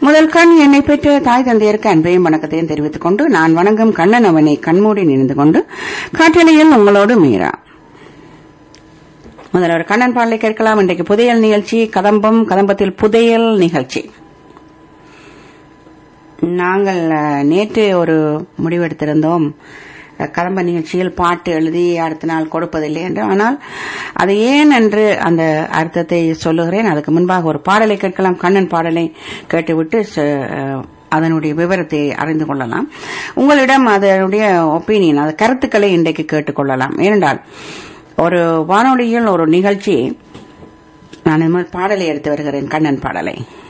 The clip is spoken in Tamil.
முதல் கண் என்னை பெற்ற தாய் தந்தையருக்கு அன்பையும் வணக்கத்தையும் தெரிவித்துக் கொண்டு நான் வணங்கும் கண்ணன் அவனை கண்மூடி நினைந்து கொண்டு காற்றலையில் உங்களோடு மீரா முதல்ல ஒரு கண்ணன் பாடலை கேட்கலாம் இன்றைக்கு புதையல் நிகழ்ச்சி கதம்பம் கதம்பத்தில் புதையல் நிகழ்ச்சி நாங்கள் அஹ், நேற்று ஒரு முடிவெடுத்திருந்தோம் அஹ், கதம்ப நிகழ்ச்சியில் பாட்டு எழுதி அடுத்த நாள் கொடுப்பதில்லை என்று ஆனால் அது ஏன் என்று அந்த அர்த்தத்தை சொல்லுகிறேன் அதுக்கு முன்பாக ஒரு பாடலை கேட்கலாம் கண்ணன் பாடலை கேட்டுவிட்டு ச- அஹ், அதனுடைய விவரத்தை அறிந்து கொள்ளலாம் உங்களிடம் அதனுடைய ஒப்பீனியன் அது கருத்துக்களை இன்றைக்கு கேட்டுக்கொள்ளலாம் ஏனென்றால் ஒரு வானொலியில் ஒரு நிகழ்ச்சி நான் இந்த மாதிரி பாடலை எடுத்து வருகிறேன் கண்ணன் பாடலை